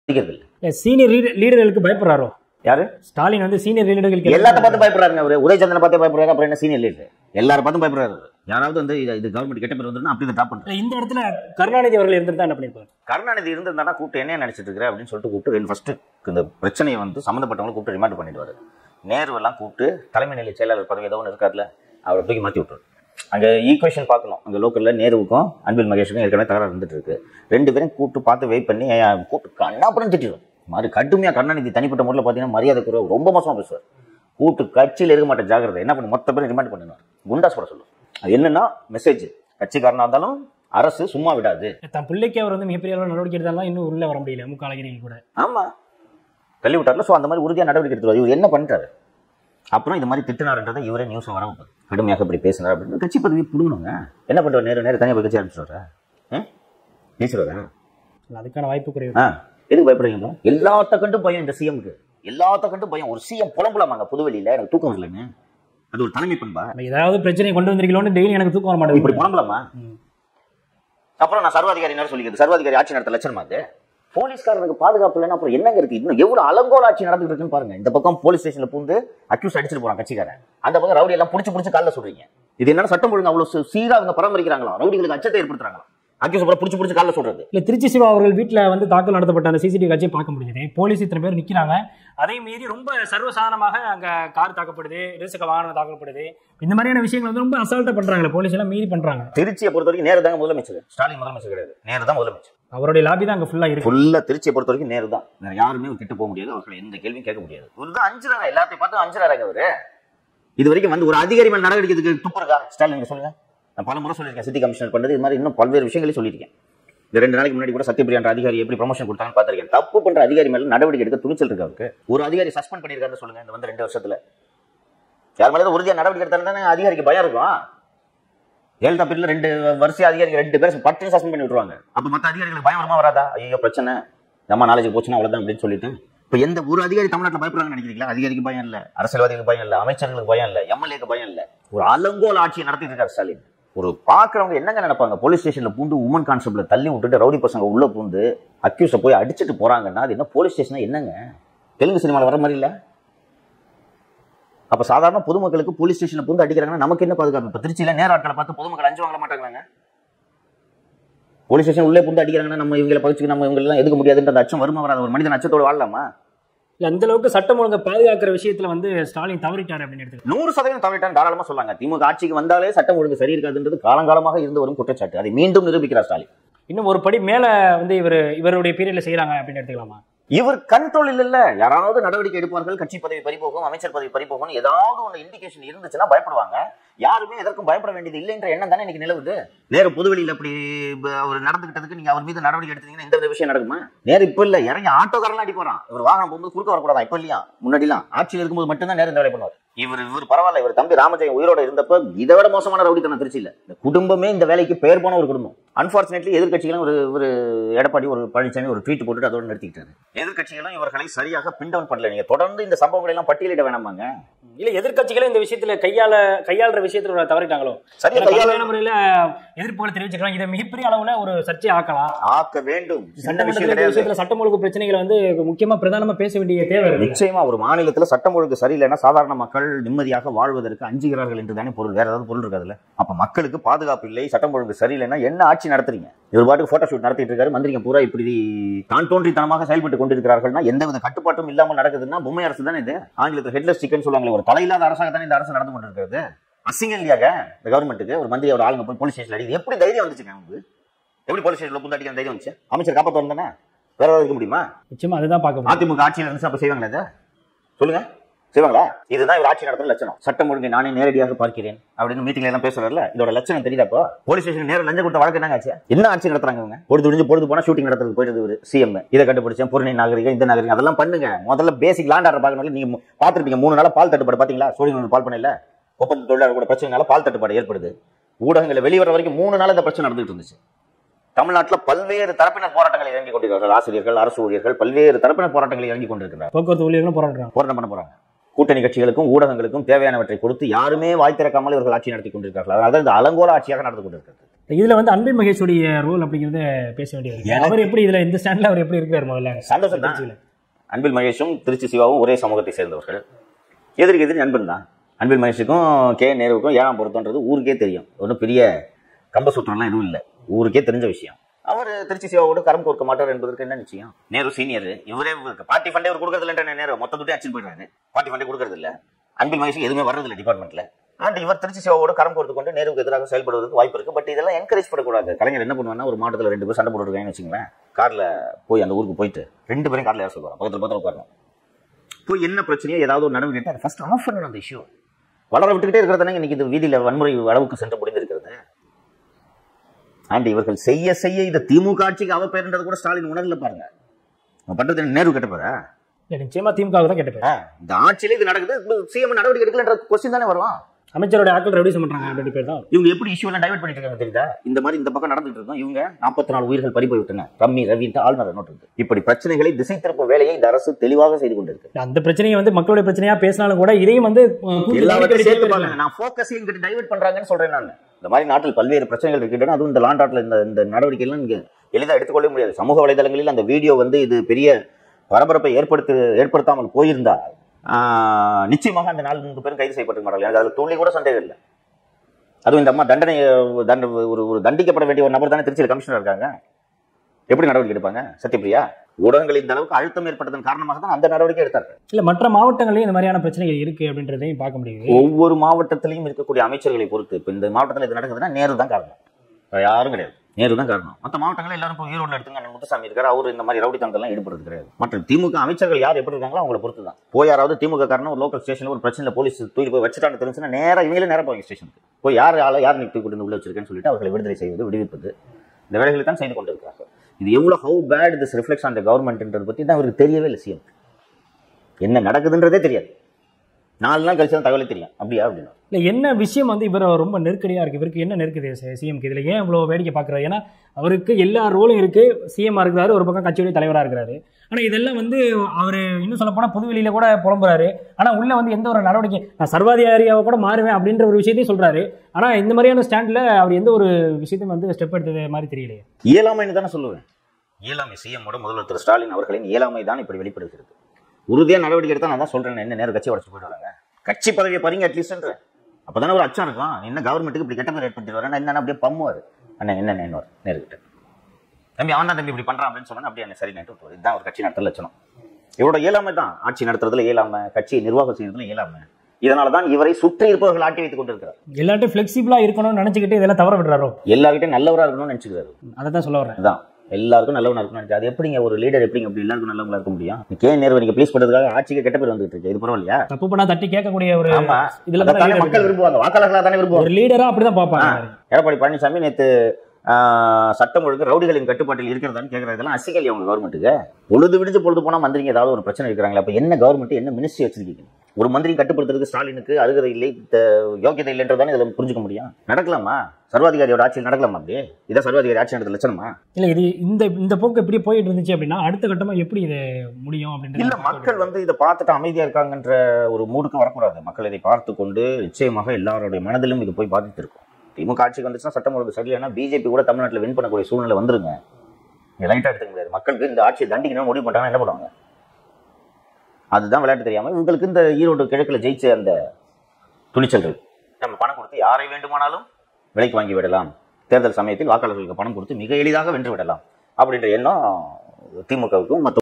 மதிக்கிறது இல்ல சீனியர் லீடர்களுக்கு பயப்படுறாரோ யாரு ஸ்டாலின் வந்து சீனியர் லீடர்களுக்கு எல்லாத்த பார்த்து பயப்படுறாருங்க அவரு உதயச்சந்திரனை பார்த்து பயப்படுறாரு அப்புறம் என்ன சீனியர் லீடர் எல்லாரும் பார்த்தும் பயப்படுறாரு அவரு. யாராவது வந்து இது- இது கவர்மெண்ட் கெட்ட பேர் வந்துடும் அப்படி டாப் பண்றாரு இல்ல, இந்த இடத்துல கருணாநிதி அவர்கள் இருந்திருந்தா என்ன பண்ணிருப்பாரு கருணாநிதி இருந்திருந்தானா கூப்பிட்டு என்ன நினைச்சிட்டு இருக்கிற அப்படின்னு சொல்லிட்டு கூப்பிட்டு ரெண்டு ஃபர்ஸ்ட் இந்த பிரச்சனையை வந்து சம்மந்தப்பட்டவங்களை கூப்பிட்டு ரிமாண்ட் பண்ணிடுவாரு நேரு எல்லாம் கூப்பிட்டு தலைமை நிலை செயலாளர் பதவி ஏதோ ஒன்று இருக்காதுல அவரை தூக்கி மாற்றி விட்டுரு அங்கே ஈக்குவேஷன் பார்க்கணும் அங்கே லோக்கலில் நேருவுக்கும் அன்பில் மகேஷுக்கும் ஏற்கனவே தகராறு இருந்துட்டு இருக்கு ரெண்டு பேரும் கூப்பிட்டு பார்த்து வெயிட் பண்ணி அஹ், கூப்பிட்டு கண்ணாப்புறம் திட்டிடும் மாதிரி கடுமையாக கருணாநிதி தனிப்பட்ட முறையில் பார்த்தீங்கன்னா மரியாதை குறைவு ரொம்ப மோசமாக பேசுவார் கூப்பிட்டு கட்சியில் இருக்க மாட்டேன் ஜாகிரதை என்ன பண்ணி மொத்த பேரும் ரிமாண்ட் பண்ணிடுவார் குண்டாஸ் போட சொல்லும் அது என்னன்னா மெசேஜ் கட்சிக்காரனா இருந்தாலும் அரசு சும்மா விடாது தன் பிள்ளைக்கு அவர் வந்து மிகப்பெரிய அளவில் நடவடிக்கை எடுத்தாலும் இன்னும் உள்ள வர முடியல முக்க அழகிரிகள் கூட ஆமா தள்ளி விட்டார்ல ஸோ அந்த மாதிரி உறுதியாக நடவடிக்கை எடுத்துருவார் இவர் என்ன பண்ணிட்டாரு அப்புறம் இது மாதிரி திட்டினார்ன்றதை இவரே நியூஸ் வர வைப்பாரு. கடுமையாக இப்படி பேசினார் அப்படின்னு கட்சி பதவி பிடுங்கணுங்க என்ன பண்ணுவார் நேரம் நேரம் தனியாக போய் கட்சி ஆரம்பிச்சுடுவாரா பேசுறதா அதுக்கான வாய்ப்பு குறைவு ஆ எதுக்கு பயப்படுறீங்களா எல்லாத்த கண்டும் பயம் இந்த சிஎம்க்கு எல்லாத்த கண்டும் பயம் ஒரு சிஎம் புலம்புலாமாங்க புதுவெளியில எனக்கு தூக்கம் வரலன்னு அது ஒரு தலைமை பண்பா நம்ம ஏதாவது பிரச்சனை கொண்டு வந்திருக்கீங்களோன்னு டெய்லி எனக்கு தூக்கம் வர இப்படி மாட்டேங்குது புலம்பலாமா ம். அப்புறம் நான் சர்வாதிகாரி என்ன சொல்லிக்கிறது சர்வாதிகாரி ஆட்சி நடத்த லட்சணமா அது போலீஸ்காரனுக்கு பாதுகாப்பு இல்லைன்னா அப்புறம் என்னங்க இருக்கு இன்னும் எவ்வளவு அலங்கோல ஆட்சி நடந்துட்டு இருக்குன்னு பாருங்க இந்த பக்கம் போலீஸ் ஸ்டேஷன்ல பூந்து அக்யூஸ் அடிச்சிட்டு போறான் கட்சிக்காரன் அந்த பக்கம் ரவுடி எல்லாம் புடிச்சு புடிச்சு காலைல சொல்றீங்க இது என்னன்னா சட்டம் ஒழுங்கு அவ்வளவு சீ- சீரா அவங்க பராமரிக்கிறாங்களா ரவுடிகளுக்கு அச்சத்தை ஏற்படுத்துறாங்களா அக்யூஸ் அப்புறம் புடிச்சு புடிச்சு காலைல சொல்றது இல்ல திருச்சி சிவா அவர்கள் வீட்டுல வந்து தாக்கல் நடத்தப்பட்ட அந்த சிசிடிவி காட்சியை பார்க்க முடியுது போலீஸ் இத்தனை பேர் நிக்கிறாங்க அதே மீறி ரொம்ப சர்வசாதாரணமாக அங்க கார் தாக்கப்படுது இருசக்க வாகனம் தாக்கப்படுது இந்த மாதிரியான விஷயங்கள் வந்து ரொம்ப அசால்ட்டா பண்றாங்க போலீஸ் எல்லாம் மீறி பண்றாங்க திருச்சியை பொறுத்த வரைக்கும் நேரு தாங்க முதலமைச்சர் ஸ்டாலின் முதலமைச்சர் கிடையாது நேரு தான் முதலமைச்சர் அவருடைய லாபி தான் அங்க ஃபுல்லா இருக்கு ஃபுல்லா திருச்சியை பொறுத்த வரைக்கும் நேரு தான் வேற யாருமே கிட்ட போக முடியாது அவர்களை எந்த கேள்வியும் கேட்க முடியாது இவர் தான் அஞ்சுறாங்க எல்லாத்தையும் பார்த்து அஞ்சுறாங்க அவரு இது வரைக்கும் வந்து ஒரு அதிகாரி மேல் நடவடிக்கை எடுக்கிறதுக்கு துப்பு இருக்கா ஸ்டாலின் நீங்க சொல்லுங்க நான் பல முறை சொல்லியிருக்கேன் சிட்டி கமிஷனர் பண்ணது இது மாதிரி இன்னும் பல்வேறு விஷயங்களையும் சொல்லியிருக்கேன் இந்த ரெண்டு நாளைக்கு முன்னாடி கூட சத்யபிரியான்ற அதிகாரி எப்படி ப்ரமோஷன் கொடுத்தாங்கன்னு பார்த்திருக்கேன் தப்பு பண்ற அதிகாரி மேல நடவடிக்கை எடுக்க துணிச்சல் இருக்கு அவருக்கு ஒரு அதிகாரி சஸ்பெண்ட் பண்ணியிருக்காருன்னு சொல்லுங்க இந்த வந்து ரெண்டு வருஷத்துல யார் மேலே உறுதியா நடவடிக்கை எடுத்தாலும் தானே அதிகாரிக்கு பயம் இருக்கும் ஜெயலலிதா பீரியட்ல ரெண்டு வருஷம் அதிகாரிகள் ரெண்டு பேரும் பட்டு சஸ்பெண்ட் பண்ணி விட்டுருவாங்க அப்ப மத்த அதிகாரிகளுக்கு பயம் வருமா வராதா ஐயோ பிரச்சனை நம்ம நாலேஜ் போச்சுன்னா அவ்வளவுதான் அப்படின்னு சொல்லிட்டு இப்ப எந்த ஒரு அதிகாரி தமிழ்நாட்டில் பயப்படுறாங்கன்னு நினைக்கிறீங்களா அதிகாரிக்கு பயம் இல்ல அரசியல்வாதிகளுக்கு பயம் இல்ல அமைச்சர்களுக்கு பயம் இல்ல எம்எல்ஏக்கு பயம் இல்ல ஒரு அலங்கோல் ஆட்சியை நடத்திட்டு இருக்காரு ஸ்டாலின் ஒரு பாக்குறவங்க என்னங்க நினைப்பாங்க போலீஸ் ஸ்டேஷன்ல பூந்து உமன் கான்ஸ்டபிள தள்ளி விட்டுட்டு ரவுடி பசங்க உள்ள பூந்து அக்யூஸை போய் அடிச்சிட்டு போறாங்கன்னா அது என்ன போலீஸ் ஸ்டேஷனா என்னங்க தெலுங்கு சினிமாவில் வர மாதிரி இல்ல அப்ப சாதாரண பொதுமக்களுக்கு போலீஸ் ஸ்டேஷன்ல பூந்து அடிக்கிறாங்கன்னா நமக்கு என்ன பாதுகாப்பு இப்ப திருச்சியில நேர ஆட்களை பார்த்து பொதுமக்கள் அஞ்சு வாங்க மாட்டாங்களாங்க போலீஸ் ஸ்டேஷன் உள்ளே பூந்து அடிக்கிறாங்கன்னா நம்ம இவங்களை பகிச்சு நம்ம இவங்க எல்லாம் எதுக்க முடியாதுன்ற அந்த அச்சம் வருமா வராது ஒரு மனிதன் அச்சத்தோடு வாழலாமா இல்ல அந்த அளவுக்கு சட்டம் ஒழுங்கை பாதுகாக்கிற விஷயத்துல வந்து ஸ்டாலின் தவறிட்டாரு அப்படின்னு எடுத்துக்கலாம் நூறு சதவீதம் தவறிட்டான் தாராளமா சொல்லாங்க திமுக ஆட்சிக்கு வந்தாலே சட்டம் ஒழுங்கு சரி இருக்காதுன்றது காலங்காலமாக இருந்து வரும் குற்றச்சாட்டு அதை மீண்டும் நிரூபிக்கிறார் ஸ்டாலின் இன்னும் ஒரு படி மேல வந்து இவர் இவருடைய பீரியட்ல செய்யறாங்க அப்படின்னு எடுத்துக்கலாமா இவர் கண்ட்ரோல் இல்ல யாராவது நடவடிக்கை எடுப்பார்கள் கட்சி பதவி பறிபோகும் அமைச்சர் பதவி பறிபோகும் ஏதாவது ஒன்று இண்டிகேஷன் இருந்துச்சுன்னா பயப்படுவாங்க யாருமே எதற்கும் பயப்பட வேண்டியது இல்லைன்ற எண்ணம் தானே இன்னைக்கு நிலவுது நேரு பொதுவெளியில் அப்படி ப- அவர் நடந்துகிட்டதுக்கு நீங்க அவர் மீது நடவடிக்கை எடுத்தீங்கன்னா இந்த விஷயம் நடக்குமா நேரு இப்ப இல்ல இறங்கி ஆட்டோக்காரெல்லாம் அடி போறான் இவர் வாகனம் போகும்போது குறுக்க வரக்கூடாதா இப்ப இல்லையா முன்னாடிலாம் ஆட்சியில் இருக்கும்போது மட்டும்தான் நேரு இந்த வேலை பண்ணுவார் இவர் இவர் பரவாயில்ல இவர் தம்பி ராமஜெயம் உயிரோட இருந்தப்ப இதை விட மோசமான ரவுடித்தனம் திருச்சியில் இந்த குடும்பமே இந்த வேலைக்கு பேர் போன ஒரு குடும்பம் அன்பார்ச்சுனேட்லி எதிர்க்கட்சிகளும் ஒரு ஒரு எடப்பாடி ஒரு பழனிசாமி ஒரு ட்வீட் போட்டுட்டு அதோட நிறுத்திக்கிட்டாரு எதிர்க்கட்சிகளும் இவர்களை சரியாக பின் டவுன் பண்ணல நீங்க தொடர்ந்து இந்த சம்பவங்களை எல்லாம் பட்டியலிட வேணாமாங்க இல்ல எதிர்க்கட்சிகளே இந்த விஷயத்துல கையாள கையாளுற விஷயத்துல ஒரு தவறிட்டாங்களோ சரியா இதுல கையாள கடுமையான முறையில எதிர்ப்புகளை தெரிவிச்சுக்கலாம் இதை மிகப்பெரிய அளவுல ஒரு சர்ச்சை ஆக்கலாம் ஆக்க வேண்டும் சின்ன விஷயம் சட்டமன்றத்துல இந்த கிடையாது விஷயத்துல சட்டம் ஒழுங்கு பிரச்சனைகளை வந்து முக்கியமா பிரதானமா பேச வேண்டிய தேவை இருக்கு நிச்சயமா ஒரு மாநிலத்துல சட்டம் ஒழுங்கு சரியில்லைன்னா சாதாரண மக்கள் நிம்மதியாக வாழ்வதற்கு அஞ்சுகிறார்கள் என்று தானே பொருள் வேற ஏதாவது பொருள் இருக்காதுல்ல அப்ப மக்களுக்கு பாதுகாப்பு இல்லை சட்டம் ஒழுங்கு சரியில்லைன்னா என்ன ஆட்சி நடத்துறீங்க இவர் பாட்டுக்கு போட்டோ ஷூட் நடத்திட்டு இருக்காரு மந்திரிங்க பூரா இப்படி தான் தோன்றித்தனமாக செயல்பட்டு கொண்டிருக்கிறார்கள்னா எந்தவித கட்டுப்பாட்டும் இல்லாமல் நடக்குதுன்னா பொம்மை அரசு தானே இது ஆங்கிலத்தில் ஹெட்லெஸ் சிக்கன் சொல்லுவாங்களே ஒரு தலையில்லாத அரசாக தானே இந்த அரசு நடந்து கொண்டிருக்கிறது அசிங்கம் இல்லையாங்க இந்த கவர்மெண்ட்டுக்கு ஒரு மந்திரி ஒரு ஆளுங்க போய் போலீஸ் ஸ்டேஷன் அடி எப்படி தைரியம் வந்துச்சுங்க அவங்களுக்கு எப்படி போலீஸ் ஸ்டேஷன்ல புந்து அடிக்கிற தைரியம் வந்துச்சு அமைச்சர் காப்பாற்ற வந்தானே வேற ஏதாவது இருக்க முடியுமா நிச்சயமா அதுதான் பார்க்க முடியும் அதிமுக ஆட்சியில் இருந்து அப்ப செய்வாங்களா இதை சொல்லுங்க செய்வாங்களா இதுதான் இவர் ஆட்சி நடத்துற லட்சணம் சட்டம் ஒழுங்கை நானே நேரடியாக பார்க்கிறேன் அப்படின்னு மீட்டிங்ல எல்லாம் பேசுறாருல இதோட லட்சணம் தெரியுதா இப்போ போலீஸ் ஸ்டேஷன் நேரம் லஞ்சம் கொடுத்த வழக்கு என்னங்க ஆச்சு என்ன ஆட்சி நடத்துறாங்க இவங்க பொழுது விடிஞ்சு பொழுது போனா ஷூட்டிங் நடத்துறது போயிட்டு இவர் சிஎம் இதை கண்டுபிடிச்சேன் பொருணை நாகரிகம் இந்த நாகரிகம் அதெல்லாம் பண்ணுங்க முதல்ல பேசிக் லாண்ட் ஆர்டர் பார்க்கணும் நீங்க பார்த்துருப்பீங்க மூணு நாளா பால் தட்டுப்பாடு பாத்தீங்களா சோழிங்கநல்லூர் பால் பண்ணல ஒப்பந்த தொழிலாளர் கூட பிரச்சனைனால பால் தட்டுப்பாடு ஏற்படுது ஊடகங்களை வெளிவர வரைக்கும் மூணு நாள் இந்த பிரச்சனை நடந்துட்டு இருந்துச்சு தமிழ்நாட்டில் பல்வேறு தரப்பினர் போராட்டங்களை இறங்கி கொண்டிருக்கிறார்கள் ஆசிரியர்கள் அரசு ஊழியர்கள் பல்வேறு தரப்பினர் போராட்டங்களை இறங்கி கொண்டிருக்கிறார் போக்குவரத்து ஊழியர்களும் போராடுறாங்க போராட்டம் பண்ண போறாங்க கூட்டணி கட்சிகளுக்கும் ஊடகங்களுக்கும் தேவையானவற்றை கொடுத்து யாருமே வாய் திறக்காமல் இவர்கள் ஆட்சி நடத்தி கொண்டிருக்கிறார்கள் அதனால தான் இந்த அலங்கோல ஆட்சியாக நடந்து கொண்டிருக்கிறது இதுல வந்து அன்பில் மகேஷுடைய ரோல் அப்படிங்கறத பேச வேண்டியது இருக்கு. எனக்கு- அவர் எப்படி இதுல இந்த ஸ்டாண்ட்ல அவர் எப்படி இருக்காரு முதல்ல சந்தோஷம் தான் திருச்சியில. அன்பில் மகேஷும் திருச்சி சிவாவும் ஒரே சமூகத்தை சேர்ந்தவர்கள் எதிர்க்கு எதிரி நண்பன் தான் அன்பில் மகேஷுக்கும் கே நேருவுக்கும் ஏழாம் பொருத்தம்ன்றது ஊருக்கே தெரியும் ஒன்றும் பெரிய கம்ப சூத்திரம்லாம் எதுவும் இல்லை ஊருக்கே தெரிஞ்ச விஷயம் அவர் திருச்சி சிவாவோட கரம் கொடுக்க மாட்டார் என்பதற்கு என்ன நிச்சயம் நேரு சீனியர் இவரே இவருக்கு பார்ட்டி ஃபண்டே அவர் கொடுக்கறது இல்லைன்ற நேரு மொத்த துட்டே அச்சில் போயிடுறாரு பார்ட்டி ஃபண்டே கொடுக்கறது இல்ல அன்பில் மகேஷுக்கு எதுவுமே வர்றது இல்லை டிபார்ட்மெண்ட்ல அண்ட் இவர் திருச்சி சிவாவோட கரம் கொடுத்து கொண்டு நேருக்கு எதிராக செயல்படுவதற்கு வாய்ப்பு இருக்கு பட் இதெல்லாம் என்கரேஜ் பண்ணக்கூடாது கலைஞர் என்ன பண்ணுவாங்கன்னா ஒரு மாவட்டத்தில் ரெண்டு பேர் சண்டை போட்டுருக்காங்கன்னு வச்சுங்களேன் கார்ல போய் அந்த ஊருக்கு போயிட்டு ரெண்டு பேரும் கார்ல ஏற சொல்லுவாங்க பக்கத்துல பக்கத்துல உட்காரணும் போய் என்ன பிரச்சனையோ ஏதாவது ஒரு நடவடிக்கை அதை ஃபர்ஸ்ட் ஆஃப் பண்ணணும் அந்த இஷ்யூ வளர விட்டுக்கிட்டே இருக்கிறதானே இன்னைக்கு இது வீதியில வன்முறை அளவுக்கு சென்று முடிந்திருக்கிறது அண்ட் இவர்கள் செய்ய செய்ய இந்த திமுக ஆட்சிக்கு அவ பேருன்றது கூட ஸ்டாலின் உணர்ல பாருங்க அவன் பண்றது என்ன நேரு கேட்ட பாரு இல்ல, நிச்சயமா திமுக தான் கேட்டேன் இந்த ஆட்சியில இது நடக்குது சிஎம் நடவடிக்கை எடுக்கலன்ற கொஸ்டின் தானே வரும் அமைச்சரோட ஆட்கள் ரெடியூஸ் பண்றாங்க ரெண்டு பேர் தான் இவங்க எப்படி இஷ்யூ எல்லாம் டைவர்ட் பண்ணிட்டு இருக்காங்க தெரியுதா இந்த மாதிரி இந்த பக்கம் நடந்துட்டு இருக்கோம் இவங்க நாற்பத்தி நாலு உயிர்கள் பறி போய் விட்டன ரம்மி ரவின்ட்டு ஆளுநர் நோட்டு இருக்கு இப்படி பிரச்சனைகளை திசை திருப்பும் வேலையை இந்த அரசு தெளிவாக செய்து கொண்டிருக்கு அந்த பிரச்சனையை வந்து மக்களுடைய பிரச்சனையா பேசினாலும் கூட இதையும் வந்து அஹ், கூட்டு எல்லாவற்றையும் நடவடிக்கை சேர்த்து எடுக்கலாம். பாருங்க நான் ஃபோக்கஸ் இங்கிட்டு டைவர்ட் பண்றாங்கன்னு சொல்றேன் நான் இந்த மாதிரி நாட்டில் பல்வேறு பிரச்சனைகள் இருக்கின்றன அதுவும் இந்த லாண்டாட்ல இந்த இந்த நடவடிக்கை எல்லாம் நீங்க எளிதாக எடுத்துக்கொள்ள முடியாது சமூக வலைதளங்களில் அந்த வீடியோ வந்து இது பெரிய பரபரப்பை ஏற்படுத்தி ஏற்படுத்தாமல் போயிருந்தால் ஆஹ், நிச்சயமாக அந்த நாலு மூன்று பேரும் கைது செய்யப்பட்டு மாட்டாங்க எனக்கு அதுல துளி கூட சந்தேகம் இல்லை அதுவும் இந்த அம்மா தண்டனை தண்ட ஒரு ஒரு தண்டிக்கப்பட வேண்டிய ஒரு நபர் தானே திருச்சியில் கமிஷனர் இருக்காங்க எப்படி நடவடிக்கை எடுப்பாங்க சத்யபிரியா ஊடகங்கள் இந்த அளவுக்கு அழுத்தம் ஏற்பட்டதன் காரணமாக தான் அந்த நடவடிக்கை எடுத்தார்கள் இல்ல மற்ற மாவட்டங்களையும் இந்த மாதிரியான பிரச்சனைகள் இருக்கு அப்படின்றதையும் பார்க்க முடியுது ஒவ்வொரு மாவட்டத்திலையும் இருக்கக்கூடிய அமைச்சர்களை பொறுத்து இப்போ இந்த மாவட்டத்தில் இது நடக்குதுன்னா நேரு தான் காரணம் வேற யாரும் கிடையாது நேரு தான் காரணம் மற்ற மாவட்டங்கள் எல்லாரும் இப்போ ஈரோடு எடுத்துங்க அண்ணன் முத்துசாமி இருக்காரு அவர் இந்த மாதிரி ரவுடி தந்தெல்லாம் ஈடுபடுறது கிடையாது மற்ற திமுக அமைச்சர்கள் யார் எப்படி இருக்காங்களோ அவங்கள பொறுத்து தான் போய் யாராவது திமுக காரணம் ஒரு லோக்கல் ஸ்டேஷன்ல ஒரு பிரச்சனை போலீஸ் தூக்கி போய் வச்சுட்டான்னு தெரிஞ்சுன்னா நேரா இவங்களே நேரம் போய் ஸ்டேஷனுக்கு போய் யார் ஆளை யார் நீ தூக்கி கொண்டு உள்ள வச்சிருக்கேன்னு சொல்லிட்டு அவர்களை விடுதலை செய்வது விடுவிப்பது இந்த வேலைகளை தான் செய்து கொண்டிருக்கிறார்கள் இது எவ்வளவு how bad this reflects on the கவர்மெண்ட்ன்றது பத்தி தான் அவருக்கு தெரியவே இல்லை சிஎம் என்ன நடக்குதுன்றதே தெரியாது நாலு நாள் கழிச்சு தான் தகவலே தெரியும் அப்படியா அப்படின்னா இல்ல என்ன விஷயம் வந்து இவர் ரொம்ப நெருக்கடியா இருக்கு இவருக்கு என்ன நெருக்குது சிஎம்க்கு இதுல ஏன் இவ்வளவு வேடிக்கை பாக்குறாரு ஏன்னா அவருக்கு எல்லா ரோலும் இருக்கு சிஎம் இருக்கிறாரு ஒரு பக்கம் கட்சியுடைய தலைவரா இருக்கிறாரு ஆனா இதெல்லாம் வந்து அவர் இன்னும் சொல்ல போனா பொதுவெளியில கூட புலம்புறாரு ஆனா உள்ள வந்து எந்த ஒரு நடவடிக்கை நான் சர்வாதிகாரியாவை கூட மாறுவேன் அப்படின்ற ஒரு விஷயத்தையும் சொல்றாரு ஆனா இந்த மாதிரியான ஸ்டாண்ட்ல அவர் எந்த ஒரு விஷயத்தையும் வந்து ஸ்டெப் எடுத்தது மாதிரி தெரியலையே இயலாமைன்னு தானே சொல்லுவேன் இயலாமை சிஎம்மோட முதல்வர் திரு ஸ்டாலின் அவர்களின் இயலாமை தான் இப்படி வெளிப்படுகிறது உறுதியா நடவடிக்கை எடுத்தா நான் தான் சொல்றேன் என்ன நேரம் கட்சி உடச்சு போயிடுவாங்க கட்சி பதவியை பறிங்க அட்லீஸ்ட்ன்ற அப்பதானே ஒரு அச்சம் இருக்கும் என்ன கவர்மெண்ட்டுக்கு இப்படி கெட்ட பேர் ஏற்படுத்தி வரேன் என்ன அப்படியே பம்முவார் அண்ணன் என்ன நேர்வார் நேருக்கிட்ட தம்பி அவன் தான் தம்பி இப்படி பண்றான் அப்படின்னு சொன்னா அப்படியே என்ன சரி நேற்று விட்டுவார் இதுதான் ஒரு கட்சி நடத்தல் லட்சணம் இவரோட இயலாமை தான் ஆட்சி நடத்துறதுல இயலாமை கட்சியை நிர்வாகம் செய்யறதுல இயலாமை இதனால தான் இவரை சுற்றி இருப்பவர்கள் ஆட்டி வைத்துக் கொண்டிருக்கிறார் எல்லாட்டும் ஃபிளெக்சிபிளா இருக்கணும்னு நினைச்சுக்கிட்டு இதெல்லாம் தவற விடுறாரோ எல்லார்கிட்டையும் நல்லவரா இருக்கணும்னு நினைச்சுக்கிறாரு அதை தான் சொல்ல வரேன் அதான் எல்லாருக்கும் நல்லவனா இருக்கணும் நினைச்சு அது எப்படிங்க ஒரு லீடர் எப்படிங்க அப்படி எல்லாருக்கும் நல்லவங்களா இருக்க முடியும் கே நேரு நீங்க ப்ளீஸ் பண்றதுக்காக ஆட்சிக்கு கெட்ட பேர் வந்துட்டு இருக்கு இது பரவாயில்லையா தப்பு பண்ணா தட்டி கேட்கக்கூடிய ஒரு ஆமா இதுல அதைத்தானே தான் மக்கள் விரும்புவாங்க வாக்காளர்களா தானே விரும்புவாங்க ஒரு லீடரா அப்படிதான் பார்ப்பாங்க எடப்பாடி பழனிசாமி நேத்து ஆஹ், சட்டம் ஒழுங்கு ரவுடிகளின் கட்டுப்பாட்டில் இருக்கிறதான்னு கேட்கறது இதெல்லாம் அசிக்கல் அவங்க கவர்மெண்ட்டுக்கு பொழுது விடிஞ்சு பொழுது போனா மந்திரிங்க ஏதாவது ஒரு பிரச்சனை இருக்கிறாங்களா அப்ப என்ன கவர்மெண்ட் என்ன மினிஸ்ட்ரி வச்சிருக்கீங்க ஒரு மந்திரி கட்டுப்படுத்துறதுக்கு ஸ்டாலினுக்கு அருகதை இல்லை த- யோக்கியதை இல்லைன்றதானே இதுல புரிஞ்சுக்க முடியும் நடக்கலாமா சர்வாதிகாரியோட ஆட்சியில் நடக்கலாமா அப்படி இதான் சர்வாதிகாரி ஆட்சி நடத்த லட்சணமா இல்ல இது இந்த இந்த போக்கு இப்படி போயிட்டு இருந்துச்சு அப்படின்னா அடுத்த கட்டமா எப்படி இது முடியும் இல்ல அப்படின்றது மக்கள் வந்து இதை பார்த்துட்டு அமைதியா இருக்காங்கன்ற ஒரு மூடுக்கு வரக்கூடாது மக்கள் இதை பார்த்து கொண்டு நிச்சயமாக எல்லாருடைய மனதிலும் இது போய் பாதித்திருக்கும் திமுக ஆட்சிக்கு வந்துச்சுன்னா சட்டம் ஒழுங்கு சரியில்லைன்னா பிஜேபி கூட தமிழ்நாட்டில் வின் பண்ணக்கூடிய சூழ்நிலை வந்துருங்க நீங்க லைட்டா எடுத்துக்க முடியாது மக்களுக்கு இந்த ஆட்சியை தண்டிக்கணும் முடிவு பண்றாங்க என்ன பண்ணுவாங்க அதுதான் விளையாட்டு தெரியாம இவங்களுக்கு இந்த ஈரோடு கிழக்குல ஜெயிச்ச அந்த துணிச்சல்கள் நம்ம பணம் கொடுத்து யாரை வேண்டுமானாலும் விலைக்கு வாங்கி விடலாம் தேர்தல் சமயத்தில் வாக்காளர்களுக்கு பணம் கொடுத்து மிக எளிதாக வென்று விடலாம் அப்படின்ற எண்ணம் திமுகவுக்கும் மற்ற